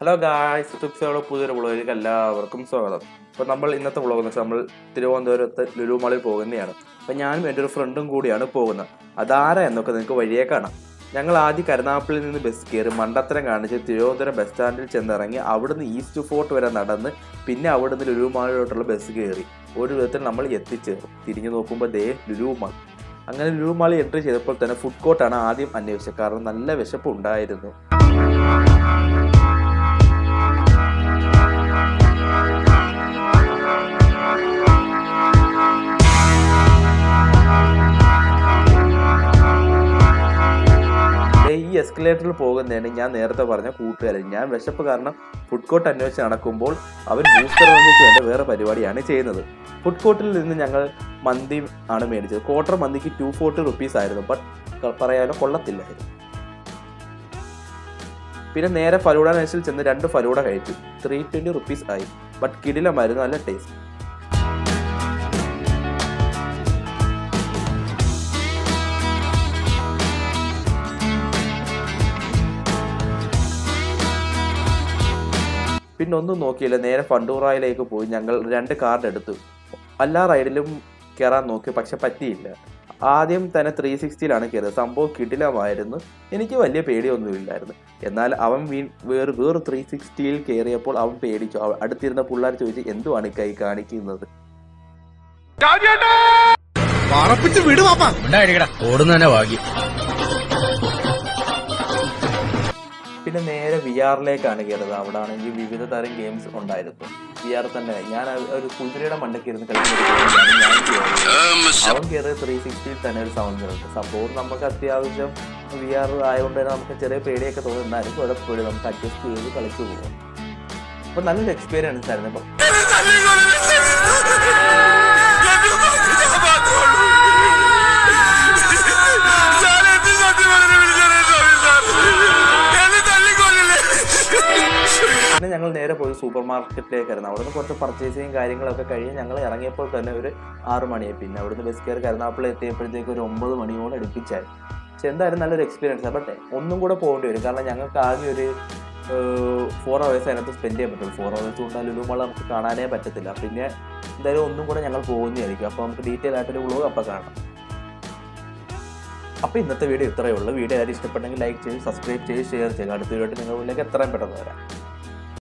hello guys ടിപ്സുകളുടെ പുതിയൊരു വ്ളോഗിലേക്ക് എല്ലാവർക്കും സ്വാഗതം അപ്പോൾ നമ്മൾ ഇന്നത്തെ വ്ളോഗ് എന്ന് വെച്ചാൽ നമ്മൾ തിരുവനന്തപുരത്ത് ലുലു മാളിൽ പോകുന്നതാണ് അപ്പോൾ ഞാനും എൻ്റെ ഒരു ഫ്രണ്ടും കൂടിയാണ് പോകുന്നത് അതാരാ എന്നൊക്കെ നിങ്ങൾക്ക് വഴിയേ കാണാം ഞങ്ങൾ ആദ്യം കരുനാഗപ്പള്ളിയിൽ നിന്ന് ബസ് കയറി മണ്ടത്തരം കാണിച്ച് തിരുവനന്തപുരം ബസ് സ്റ്റാൻഡിൽ ചെന്നിറങ്ങി അവിടുന്ന് ഈസ്റ്റ് ഫോർട്ട് വരെ നടന്ന് പിന്നെ അവിടുന്ന് ലുലു മാളിലോട്ടുള്ള ബസ് കയറി ഒരു വിധത്തിൽ നമ്മൾ എത്തിച്ചേർന്നു തിരിഞ്ഞു നോക്കുമ്പോൾ ദേ ലുലു മാൾ അങ്ങനെ ലുലു മാളിൽ എൻട്രി ചെയ്തപ്പോൾ തന്നെ ഫുഡ് കോർട്ടാണ് ആദ്യം അന്വേഷിച്ചത് കാരണം നല്ല വിശപ്പ് ഉണ്ടായിരുന്നു ദേ ഈ എസ്കലേറ്ററിൽ പോകുന്നതാണ് ഞാൻ നേരത്തെ പറഞ്ഞ കൂട്ടുകാരൻ ഞാൻ വിശപ്പ് കാരണം ഫുഡ് കോർട്ട് അന്വേഷിച്ച് നടക്കുമ്പോൾ അവൻ ബൂസ്റ്റർ മന്തിക്ക് വേണ്ട വേറെ പരിപാടിയാണ് ചെയ്യുന്നത് ഫുഡ് കോർട്ടിൽ നിന്ന് ഞങ്ങൾ മന്തി ആണ് മേടിച്ചത് ക്വാർട്ടർ മന്തിക്ക് ടു ഫോർട്ടി റുപ്പീസ് ആയിരുന്നു ബട്ട് പറയാനോ കൊള്ളത്തില്ലായിരുന്നു പിന്നെ നേരെ ഫലൂഡ നൈസിൽ ചെന്ന് രണ്ട് ഫലൂഡ കഴിച്ചു ത്രീ ട്വൻറ്റി റുപ്പീസ് ആയി ബട്ട് കിടിലമായിരുന്നു നല്ല ടേസ്റ്റ് പിന്നെ ഒന്നും നോക്കിയില്ല നേരെ ഫണ്ടൂറായിലേക്ക് പോയി ഞങ്ങൾ രണ്ട് കാർഡ് എടുത്തു എല്ലാ റൈഡിലും കയറാൻ നോക്കി പക്ഷെ പറ്റിയില്ല ആദ്യം തന്നെ ത്രീ സിക്സ്റ്റിയിലാണ് കയറിയത് സംഭവം കിടിലമായിരുന്നു എനിക്ക് വലിയ പേടിയൊന്നുമില്ലായിരുന്നു എന്നാൽ അവൻ വീ വേറെ വേറെ ത്രീ സിക്സ്റ്റിയിൽ കയറിയപ്പോൾ അവൻ പേടിച്ചു അവ- അടുത്തിരുന്ന പിള്ളേർ ചോദിച്ചു എന്തുവാണ് ഈ കൈ കാണിക്കുന്നത് പറപ്പിച്ച് വിട് പാപ്പ ഉണ്ടായിരിക്കടാ ഓടുന്ന തന്നെ ഭാഗ്യം പിന്നെ നേരെ വി ആറിലേക്കാണ് കയറുന്നത് അവിടെ ആണെങ്കിൽ വിവിധ തരം ഗെയിംസ് ഉണ്ടായിരുന്നു വി ആർ തന്നെ ഞാൻ ആ ഒരു കുതിരയുടെ മണ്ടയ്ക്ക് ഇരുന്ന് കളിക്കുന്ന ഒരു ഗെയിമിലാണ് ഞാൻ കയറിയത് അവൻ കയറിയ ത്രീ സിക്സ്റ്റിയിൽ തന്നെ ഒരു സൗണ്ട് ഉണ്ട് സംഭവം നമുക്ക് അത്യാവശ്യം വി ആർ ആയതുകൊണ്ട് തന്നെ നമുക്ക് ചെറിയ പേടിയൊക്കെ തോന്നും എന്നാലും കുഴപ്പമില്ല നമുക്ക് അഡ്ജസ്റ്റ് ചെയ്ത് കളിച്ചു പോകും അപ്പൊ നല്ലൊരു എക്സ്പീരിയൻസ് ആയിരുന്നു അപ്പം പിന്നെ ഞങ്ങൾ നേരെ പോയി സൂപ്പർ മാർക്കറ്റിലേക്കായിരുന്നു അവിടുന്ന് കുറച്ച് പർച്ചേസിങ് കാര്യങ്ങളൊക്കെ കഴിഞ്ഞ് ഞങ്ങൾ ഇറങ്ങിയപ്പോൾ തന്നെ ഒരു ആറ് മണിയായി പിന്നെ അവിടുന്ന് ബസ് കയറി കരുനാപ്പിള എത്തിയപ്പോഴത്തേക്ക് ഒരു ഒമ്പത് മണിയോടെ അടുപ്പിച്ചായി പക്ഷെ എന്തായാലും നല്ലൊരു എക്സ്പീരിയൻസ് ബട്ട് ഒന്നും കൂടെ പോകേണ്ടി വരും കാരണം ഞങ്ങൾക്ക് ആകെ ഒരു ഫോർ അവേഴ്സ് അതിനകത്ത് സ്പെൻഡ് ചെയ്യാൻ പറ്റുള്ളൂ ഫോർ അവേഴ്സ് കൊണ്ടാൽ ലുലുമള നമുക്ക് കാണാനേ പറ്റത്തില്ല പിന്നെ എന്തായാലും ഒന്നും കൂടെ ഞങ്ങൾ പോകുന്നതായിരിക്കും അപ്പോൾ നമുക്ക് ഡീറ്റെയിൽ ആയിട്ടൊരു വ്ളോഗ് അപ്പോൾ കാണാം അപ്പോൾ ഇന്നത്തെ വീഡിയോ ഇത്രയേ ഉള്ളൂ വീഡിയോ ആരും ഇഷ്ടപ്പെട്ടെങ്കിൽ ലൈക്ക് ചെയ്ത് സബ്സ്ക്രൈബ് ചെയ്ത് ഷെയർ ചെയ്യുക അടുത്ത വീഡിയോ നിങ്ങളുടെ മുന്നിലേക്ക് എത്രയും പെട്ടെന്ന് വരാം